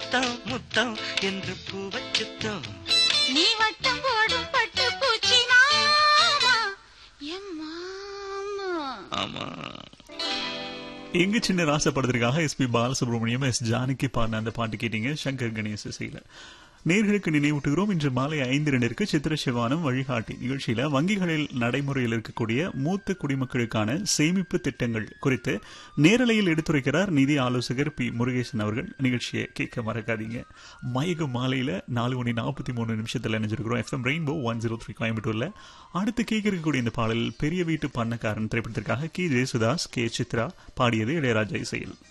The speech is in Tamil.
முத்தம் முத்தம் என்று பூவச்சுத்தம் நீ வட்டம் போடும் பட்டு பூச்சி மாமா என் மாமா ஆமா எங்க சின்ன ராசை படத்திற்காக எஸ்பி பாலசுப்ரமணியம் எஸ் ஜானகி பாடின அந்த பாட்டு கேட்டீங்க சங்கர் கணேஷ் இசையில நேர்களுக்கு நினைவூட்டுகிறோம் இன்று மாலை ஐந்து ரெண்டிற்கு சித்திர சிவானம் வழிகாட்டி நிகழ்ச்சியில வங்கிகளில் நடைமுறையில் இருக்கக்கூடிய மூத்த குடிமக்களுக்கான சேமிப்பு திட்டங்கள் குறித்து நேரலையில் எடுத்துரைக்கிறார் நிதி ஆலோசகர் பி முருகேசன் அவர்கள் நிகழ்ச்சியை கேட்க மறக்காதீங்க மயகு மாலையில நாலு மணி நாற்பத்தி மூணு நிமிஷத்துல நினைஞ்சிருக்கிறோம் FM rainbow one zero three கோயம்புத்தூர்ல அடுத்து கேட்க இருக்கக்கூடிய இந்த பாடல் பெரிய வீட்டு பண்ணக்காரன் திரைப்படத்திற்காக கே ஜெயசுதாஸ் கே சித்ரா பாடியது இளையராஜா இசையில்